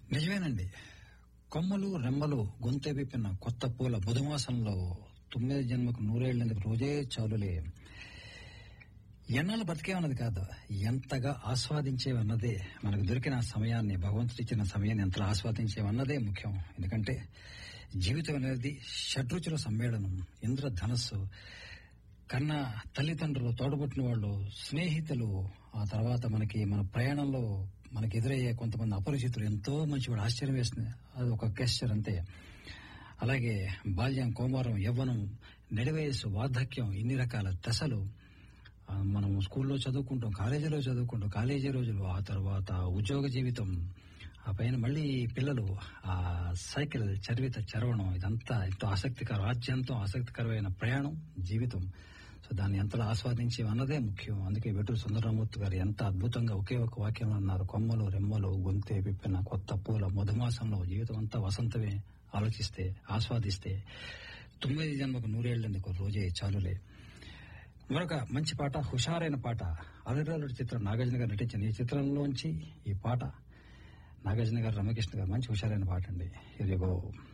నిజమేనండి కొమ్మలు రెమ్మలు గొంతె విప్పిన కొత్త పూల బుధమాసంలో తొమ్మిది జన్మకు నూరేళ్లందుకు రోజే చౌలులే ఎన్నాళ్ళు బతికేమన్నది కాదు ఎంతగా ఆస్వాదించేవన్నదే మనకు దొరికిన సమయాన్ని భగవంతుడు ఇచ్చిన సమయాన్ని ఎంత ఆస్వాదించేవన్నదే ముఖ్యం ఎందుకంటే జీవితం అనేది షడ్రుచుల సమ్మేళనం ఇంద్రధనస్సు కన్నా తల్లిదండ్రులు తోడబుట్టిన వాళ్ళు స్నేహితులు ఆ తర్వాత మనకి మన ప్రయాణంలో మనకి ఎదురయ్యే కొంతమంది అపరిచితులు ఎంతో మంచి వాడు ఆశ్చర్యం వేస్తుంది అది ఒక గెస్చర్ అంతే అలాగే బాల్యం కోమారం యవ్వనం నడివయస్సు వార్ధక్యం ఇన్ని రకాల దశలు ఆ, మనం స్కూల్లో చదువుకుంటాం కాలేజీలో చదువుకుంటాం కాలేజీ రోజులు ఆ తర్వాత ఉద్యోగ జీవితం ఆ పైన మళ్ళీ పిల్లలు ఆ సైకిల్ చరివిత చరవణం ఇదంతా ఎంతో ఆసక్తికరం అత్యంతం ఆసక్తికరమైన ప్రయాణం జీవితం సో దాన్ని ఎంతలా ఆస్వాదించి అన్నదే ముఖ్యం అందుకే వెటూరు సుందరరామూర్తి గారు ఎంత అద్భుతంగా ఒకే ఒక వాక్యంలో అన్నారు కొమ్మలు రెమ్మలు గొంతే విప్పిన కొత్త పూల మధుమాసంలో జీవితం అంతా వసంతమే ఆలోచిస్తే ఆస్వాదిస్తే తొమ్మిది జన్మకు నూరేళ్లందుకు రోజే చాలులే మరొక మంచి పాట హుషారైన పాట అలరల్లుడి చిత్రం నాగార్జున గారు నటించిన ఈ చిత్రంలోంచి ఈ పాట నాగార్జున గారు రమకృష్ణ గారు మంచి హుషారైన పాట అండి ఇదిగో